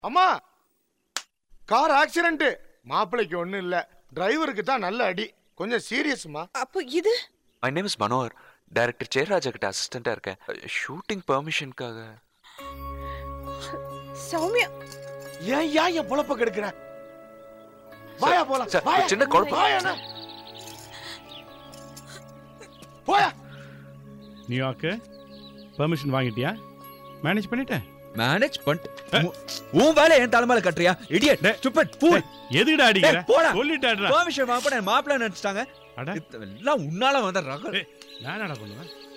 அம்மா car accident மாப்பிள்ளைக்கு ஒண்ணும் இல்ல டிரைவருக்கு தான் நல்ல அடி கொஞ்சம் சீரியஸ்மா அப்போ இது my name is Manohar director Jeyaraja கிட்ட அசிஸ்டண்டா இருக்கேன் ஷூட்டிங் பெர்மிஷனுக்காக சௌமியா ஏன் ஏன் என் பொழப்ப கெடுக்கிற வாயா போலாம் சார், வாயா. ஒரு சின்ன குழப்பம். வாயா அண்ணா. போயா நியூயார்க்கு பெர்மிஷன் வாங்கிட்டியா மேனேஜ் பண்ணிட்டேன் மேனேஜ் பண்ணிட்டு உன்- உன் வேலை என் தலைமையில கட்டுறியா இடியட் ஸ்டூபிட் ஃபூல் எதுக்குடா அடிக்கிற போடா சொல்லிட்டாடுறா பெர்மிஷன் வாங்க மாப்பிள்ள நினைச்சிட்டாங்க அட எல்லாம் உன்னால வந்த ரகம் ஏய், நான் என்னடா பண்ணுவேன்